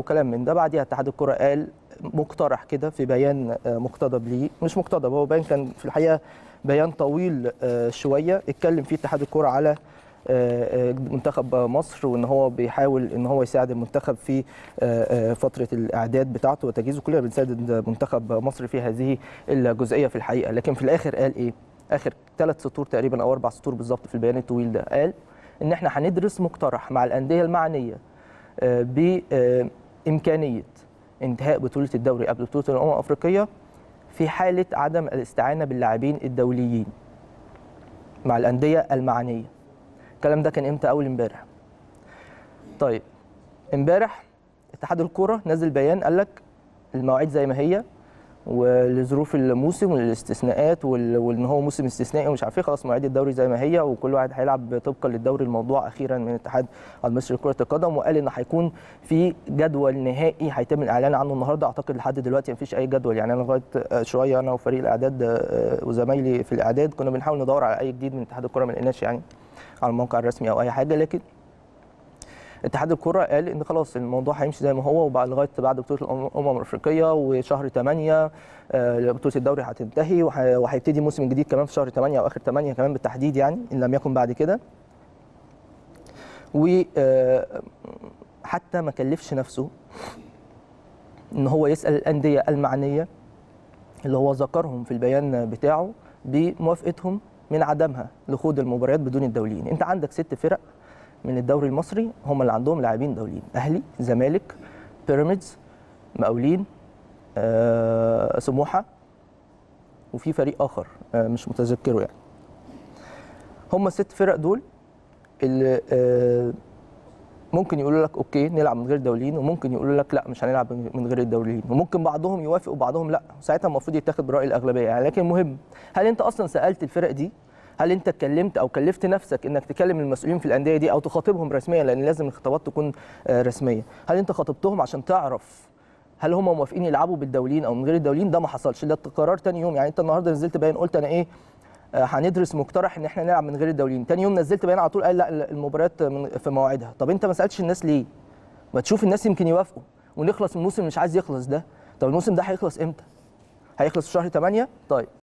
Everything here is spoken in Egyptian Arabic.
وكلام من ده بعديها اتحاد الكره قال مقترح كده في بيان آه، مقتضب ليه مش مقتضب هو بيان كان في الحقيقه بيان طويل آه، شويه اتكلم فيه اتحاد الكره على آه، آه، منتخب مصر وان هو بيحاول ان هو يساعد المنتخب في آه، آه، فتره الاعداد بتاعته وتجهيزه كلنا بنساعد منتخب مصر في هذه الجزئيه في الحقيقه لكن في الاخر قال ايه اخر ثلاث سطور تقريبا او اربع سطور بالظبط في البيان الطويل ده قال ان احنا هندرس مقترح مع الانديه المعنيه آه، بامكانيه انتهاء بطوله الدوري قبل بطوله الامم الافريقيه في حاله عدم الاستعانه باللاعبين الدوليين مع الانديه المعنيه الكلام ده كان امتى اول امبارح طيب امبارح اتحاد الكوره نزل بيان قال لك المواعيد زي ما هي ولظروف الموسم والاستثناءات وال- وان هو موسم استثنائي ومش عارف ايه خلاص مواعيد الدوري زي ما هي وكل واحد هيلعب طبقا للدوري الموضوع اخيرا من الاتحاد المصري لكره القدم وقال ان هيكون في جدول نهائي هيتم الاعلان عنه النهارده اعتقد لحد دلوقتي مفيش اي جدول يعني انا لغايه آه، شويه انا وفريق الاعداد آه، وزمايلي في الاعداد كنا بنحاول ندور على اي جديد من اتحاد الكره ما لقيناش يعني على الموقع الرسمي او اي حاجه لكن اتحاد الكره قال ان خلاص الموضوع هيمشي زي ما هو وبعد لغايه بعد بطوله الامم الافريقيه وشهر 8 آه، بطوله الدوري هتنتهي وه- وهيبتدي موسم جديد كمان في شهر 8 او اخر 8 كمان بالتحديد يعني ان لم يكن بعد كده وحتى ما كلفش نفسه ان هو يسال الانديه المعنيه اللي هو ذكرهم في البيان بتاعه بموافقتهم من عدمها لخوض المباريات بدون الدوليين انت عندك ست فرق من الدوري المصري هم اللي عندهم لاعبين دوليين اهلي زمالك بيراميدز مقاولين آه، سموحه وفي فريق اخر آه، مش متذكره يعني هم الست فرق دول اللي آه، ممكن يقولوا لك اوكي نلعب من غير دوليين وممكن يقولوا لك لا مش هنلعب من غير الدوليين وممكن بعضهم يوافق وبعضهم لا ساعتها المفروض يتاخد براي الاغلبيه يعني لكن المهم هل انت اصلا سالت الفرق دي هل انت اتكلمت او كلفت نفسك انك تكلم المسؤولين في الانديه دي او تخاطبهم رسميا لان لازم الخطابات تكون آه، رسميه هل انت خاطبتهم عشان تعرف هل هم موافقين يلعبوا بالدوليين او من غير الدوليين ده ما حصلش ده قرار تاني يوم يعني انت النهارده نزلت باين قلت انا ايه آه، هندرس مقترح ان احنا نلعب من غير الدوليين تاني يوم نزلت بيان على طول قال لا المباريات من- في مواعيدها طب انت ما سالتش الناس ليه ما تشوف الناس يمكن يوافقوا ونخلص من الموسم اللي مش عايز يخلص ده طب الموسم ده هيخلص امتى هيخلص في شهر 8 طيب